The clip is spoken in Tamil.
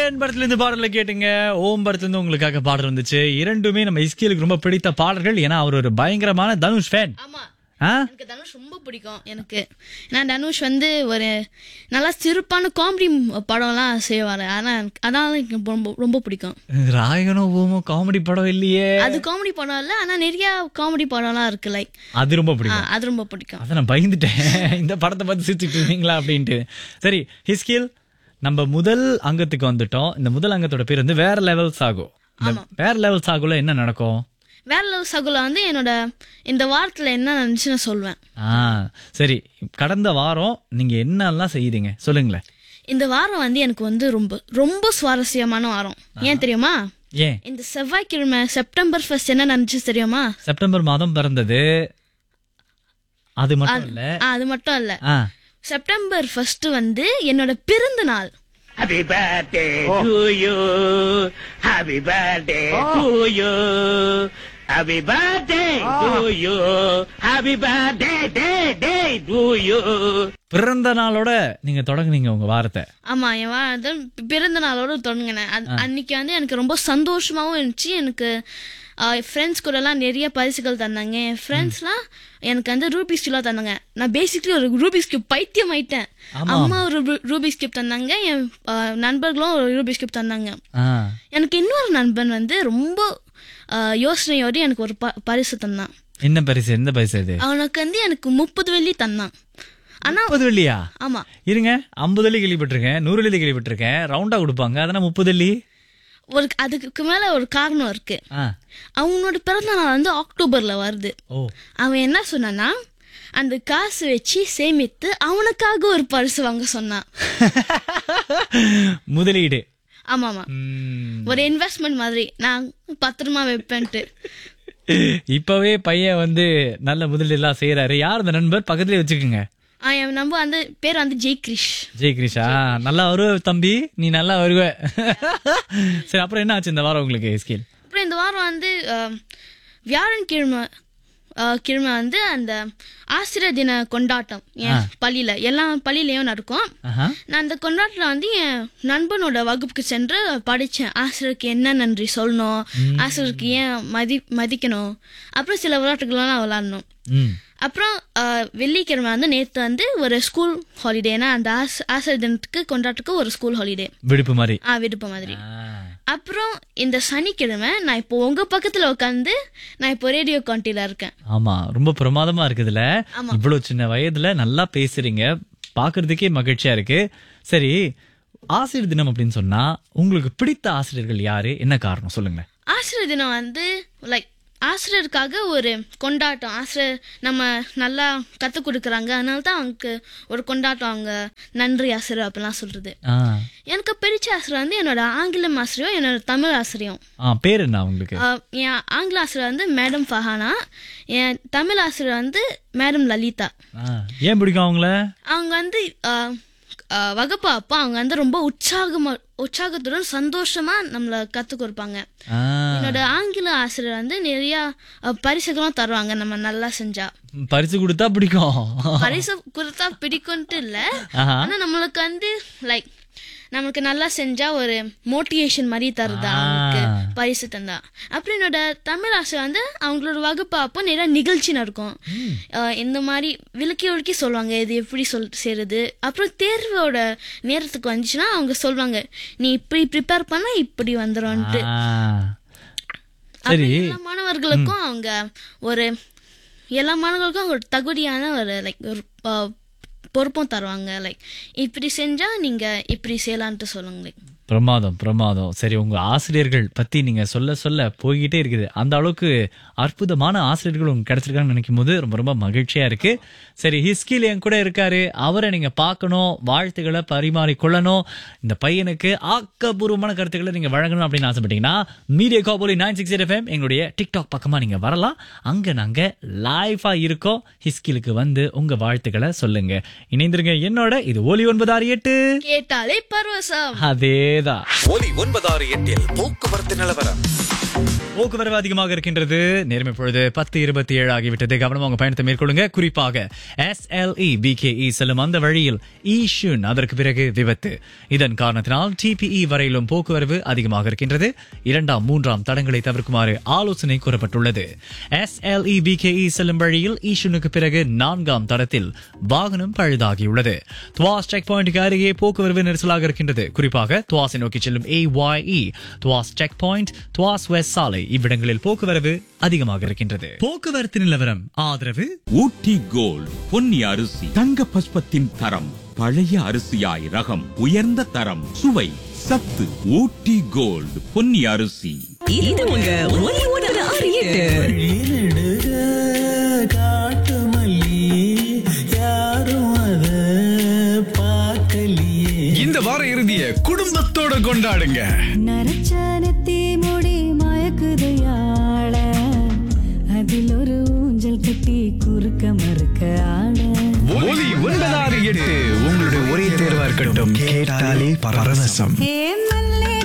ஏன் படத்துல இருந்து பாடல கேட்டுங்க ஓம் படத்துல இருந்து உங்களுக்காக பாடல் வந்துச்சு இரண்டுமே நம்ம இஸ்கிலுக்கு ரொம்ப பிடித்த பாடல்கள் ஏன்னா அவர் ஒரு பயங்கரமான தனுஷ் ஃபேன் ஆமா ஆ எனக்கு தனுஷ் ரொம்ப பிடிக்கும் எனக்கு நான் தனுஷ் வந்து ஒரு நல்லா சிறப்பான காமெடி படம்லாம் செய்வாரு ஆனா எனக்கு- அதான் எனக்கு ரொம்ப ரொம்ப பிடிக்கும் ராயகனோ ஓமோ காமெடி படம் இல்லையே அது காமெடி படம் இல்ல ஆனா நிறைய காமெடி படம்லாம் இருக்கு லைக் அது ரொம்ப பிடிக்கும் அது ரொம்ப பிடிக்கும் அத நான் பயந்துட்டேன் இந்த படத்தை பார்த்து சிரிச்சுட்டு இருந்தீங்களா அப்படின்ட்டு சரி ஹிஸ்கில் நம்ம முதல் அங்கத்துக்கு வந்துட்டோம் இந்த முதல் அங்கத்தோட பேர் வந்து வேற லெவல் சாகும் இந்த வேற லெவல் சாகுல என்ன நடக்கும் வேற லவ் சகுல வந்து என்னோட இந்த வாரத்துல என்ன நினைச்சுன்னு சொல்வேன் ஆ சரி கடந்த வாரம் நீங்க என்னெல்லாம் செய்யுறீங்க சொல்லுங்களேன் இந்த வாரம் வந்து எனக்கு வந்து ரொம்ப ரொம்ப சுவாரஸ்யமான வாரம் ஏன் தெரியுமா ஏன் இந்த செவ்வாய்க்கிழமை செப்டம்பர் ஃபர்ஸ்ட் என்ன நினைச்சு தெரியுமா செப்டம்பர் மாதம் பிறந்தது அது மட்டும் இல்ல ஆ, அது மட்டும் இல்ல ஆ செப்டம்பர் ஃபர்ஸ்ட் வந்து என்னோட பிறந்த நாள் Happy birthday to you. Happy birthday to you. Happy birthday to you. Happy birthday, day, day to you. பிறந்த நாளோட நீங்க தொடங்குனீங்க உங்க வாரத்தை ஆமா என் வா- அது பிறந்த நாளோட தொடங்கினேன் அது- அன்னைக்கு வந்து எனக்கு ரொம்ப சந்தோஷமாவும் இருந்துச்சு எனக்கு ஃப்ரெண்ட்ஸ் கூட எல்லாம் நிறைய பரிசுகள் தந்தாங்க என் ஃப்ரெண்ட்ஸ்லாம் எனக்கு வந்து ரூபிஸ் கியூலாம் தந்தாங்க நான் பேசிக்லி ஒரு ரூபிஸ் கியூப் பைத்தியம் ஆயிட்டேன் அம்மா ஒரு ரூபிஸ் கியூப் தந்தாங்க என் ஆ, நண்பர்களும் ஒரு ரூபிஸ் கியூப் தந்தாங்க ஆ எனக்கு இன்னொரு நண்பன் வந்து ரொம்ப ஆ, யோசனையோடு எனக்கு ஒரு ப- பரிசு தந்தான் என்ன பரிசு எந்த பரிசு இது அவனுக்கு வந்து எனக்கு முப்பது வெள்ளி தந்தான் ஆனா முப்பது வெள்ளியா ஆமா இருங்க ஐம்பது வெள்ளி கேள்விப்பட்டிருக்கேன் நூறு வெள்ளி கேள்விப்பட்டிருக்கேன் ரவுண்டா கொடுப்பாங்க அதனா முப்பது வெள்ளி ஒரு அதுக்கு மேல ஒரு காரணம் இருக்கு ஆ அவனோட பிறந்த நாள் வந்து அக்டோபர்ல வருது ஓ அவன் என்ன சொன்னான்னா அந்த காசு வச்சு சேமித்து அவனுக்காக ஒரு பரிசு வாங்க சொன்னான் முதலீடு ஆமா ஆமா ம், ஒரு இன்வெஸ்ட்மெண்ட் மாதிரி நான் பத்திரமா வைப்பேன்ட்டு இப்பவே பையன் வந்து நல்ல முதலீடுலாம் செய்யறாரு யார் அந்த நண்பர் பக்கத்துலயே வச்சுக்கோங்க ஆ, என் நம்ம வந்து பேர் வந்து ஜெய் கிரிஷ் ஜெய் கிரிஷா நல்லா வருவ தம்பி நீ நல்லா வருவ சரி அப்புறம் என்ன ஆச்சு இந்த வாரம் உங்களுக்கு ஸ்கில் அப்புறம் இந்த வாரம் வந்து அஹ், வியாழன்கிழமை அஹ், கிழமை வந்து அந்த ஆசிரியர் தின கொண்டாட்டம் என் பள்ளியில எல்லா பள்ளியிலயும் நடக்கும் ஆஹா நான் அந்த கொண்டாட்டத்தில் வந்து என் நண்பனோட வகுப்புக்கு சென்று படித்தேன் ஆசிரியருக்கு என்ன நன்றி சொல்லணும் ஆசிரியருக்கு ஏன் மதி மதிக்கணும் அப்புறம் சில விளையாட்டுகள்லாம் நான் விளாடணும் ம் அப்புறம் ஆஹ், வெள்ளிக்கிழமை வந்து நேற்று வந்து ஒரு ஸ்கூல் ஹாலிடேனா அந்த ஆஸ் ஆசிரியர் தினத்துக்கு கொண்டாட்டத்துக்கு ஒரு ஸ்கூல் ஹாலிடே விடுப்பு மாதிரி ஆ விடுப்பு மாதிரி ஆ. அப்புறம் இந்த சனிக்கிழமை நான் இப்போ உங்க பக்கத்துல உட்காந்து நான் இப்போ ரேடியோ காண்டில இருக்கேன் ஆமா ரொம்ப பிரமாதமா இருக்குதுல இவ்வளவு சின்ன வயதுல நல்லா பேசுறீங்க பாக்குறதுக்கே மகிழ்ச்சியா இருக்கு சரி ஆசிரியர் தினம் அப்படின்னு சொன்னா உங்களுக்கு பிடித்த ஆசிரியர்கள் யாரு என்ன காரணம் சொல்லுங்க ஆசிரியர் தினம் வந்து லைக் ஆசிரியருக்காக ஒரு கொண்டாட்டம் ஆசிரியர் நம்ம நல்லா கற்றுக் கொடுக்குறாங்க அதனால தான் அவங்களுக்கு ஒரு கொண்டாட்டம் அவங்க நன்றி ஆசிரியர் அப்படிலாம் சொல்றது ஆ எனக்கு பிடிச்ச ஆசிரியர் வந்து என்னோட ஆங்கிலம் ஆசிரியம் என்னோட தமிழ் ஆசிரியம் ஆ பேர் என்ன உங்களுக்கு ஆஹ் என் ஆங்கில ஆசிரியர் வந்து மேடம் ஃபஹானா என் தமிழ் ஆசிரியர் வந்து மேடம் லலிதா ஆ, ஏன் பிடிக்கும் அவங்கள அவங்க வந்து ஆஹ், ஆஹ், வகுப்பு அப்போ அவங்க வந்து ரொம்ப உற்சாகமா உற்சாகத்துடன் சந்தோஷமா நம்மளை கற்றுக் கொடுப்பாங்க ஆ, என்னோட ஆங்கில ஆசிரியர் வந்து நிறைய அஹ், பரிசுகளும் தருவாங்க நம்ம நல்லா செஞ்சா பரிசு கொடுத்தா பிடிக்கும் பரிசு கொடுத்தா பிடிக்கும்ட்டு இல்ல ஆஹா. ஆனா நம்மளுக்கு வந்து லைக் நம்மளுக்கு நல்லா செஞ்சா ஒரு மோட்டிவேஷன் மாதிரி தருதா ஆ. அவங்களுக்கு பரிசு தந்தா அப்புறம் என்னோட தமிழ் ஆசிரியர் வந்து அவங்களோட வகுப்பு அப்போ நிறைய நிகழ்ச்சி நடக்கும் அஹ், இந்த மாதிரி விளக்கி விளக்கி சொல்லுவாங்க இது எப்படி சொல் செய்யறது அப்புறம் தேர்வோட நேரத்துக்கு வந்துச்சுன்னா அவங்க சொல்லுவாங்க நீ இப்படி ப்ரிப்பேர் பண்ணா இப்படி வந்துரும்ட்டு ஆ. அப்ப சரி எல்லா மாணவர்களுக்கும் அவங்க ஒரு எல்லா மாணவர்களுக்கும் ஒரு தகுதியான ஒரு லைக் ஒரு அஹ், பொறுப்பும் தருவாங்க லைக் இப்படி செஞ்சா நீங்க இப்படி செய்யலான்ட்டு சொல்லுங்க லைக் பிரமாதம் பிரமாதம் சரி உங்க ஆசிரியர்கள் பத்தி நீங்க சொல்ல சொல்ல போய்கிட்டே இருக்குது அந்த அளவுக்கு அற்புதமான ஆசிரியர்கள் உங்களுக்கு கிடைச்சிருக்காங்கன்னு நினைக்கும் போது ரொம்ப ரொம்ப மகிழ்ச்சியா இருக்கு சரி ஹிஸ்கில் என் கூட இருக்காரு அவரை நீங்க பார்க்கணும் வாழ்த்துக்களை பரிமாறிக்கொள்ளணும் இந்த பையனுக்கு ஆக்கப்பூர்வமான கருத்துக்களை நீங்க வழங்கணும் அப்படின்னு ஆசைப்பட்டீங்கன்னா மீடியா காபோலி நைன் சிக்ஸ் எஃப்எம் எங்களுடைய டிக்டாக் பக்கமா நீங்க வரலாம் அங்க நாங்க லைஃபா இருக்கோம் ஹிஸ்கிலுக்கு வந்து உங்க வாழ்த்துக்களை சொல்லுங்க இணைந்திருங்க என்னோட இது ஒலி ஒன்பது ஆறு எட்டு கேட்டாலே பரவசம் அதேதான் ஒலி ஒன்பதாறு எட்டில் போக்குவரத்து நிலவரம் போக்குவரவு அதிகமாக இருக்கின்றது நேர்மை பொழுது பத்து இருபத்தி ஏழு ஆகிவிட்டது கவனமாக உங்க பயணத்தை மேற்கொள்ளுங்க குறிப்பாக எஸ்எல்இ பிகேஇ செல்லும் அந்த வழியில் ஈஷுன் அதற்கு பிறகு விபத்து இதன் காரணத்தினால் டிபிஇ வரையிலும் போக்குவரவு அதிகமாக இருக்கின்றது இரண்டாம் மூன்றாம் தடங்களை தவிர்க்குமாறு ஆலோசனை கூறப்பட்டுள்ளது எஸ்எல்இ பிகேஇ செல்லும் வழியில் ஈஷுனுக்கு பிறகு நான்காம் தடத்தில் வாகனம் பழுதாகியுள்ளது துவாஸ் செக் பாயிண்ட்டுக்கு அருகே போக்குவரவு நெரிசலாக இருக்கின்றது குறிப்பாக துவாஸை நோக்கி செல்லும் AYE Tuas check point Tuas west சாலை இவ்விடங்களில் போக்குவரவு அதிகமாக இருக்கின்றது போக்குவரத்து நிலவரம் ஆதரவு ஊட்டி கோல்ட் பொன்னி அரிசி தங்க பஸ்பத்தின் தரம் பழைய அரிசியாய் ரகம் உயர்ந்த தரம் சுவை சத்து ஊட்டி கோல்ட் பொன்னி அரிசி இது உங்க ஒலி உணர்வு அறியீட்டு காட்டு மல்லி யாரும் அத பார்க்கலையே இந்த வார இறுதிய குடும்பத்தோட கொண்டாடுங்க நரச்சானத்தே முடி மயக்குதையாள அதில் ஒரு ஊஞ்சல் கட்டி குறுக்க மறுக்க ஆட ஒலி ஒன்பதாறு எட்டு உங்களுடைய ஒரே தேர்வா இருக்கட்டும் கேட்டாலே பரவசம் ஏ மல்லே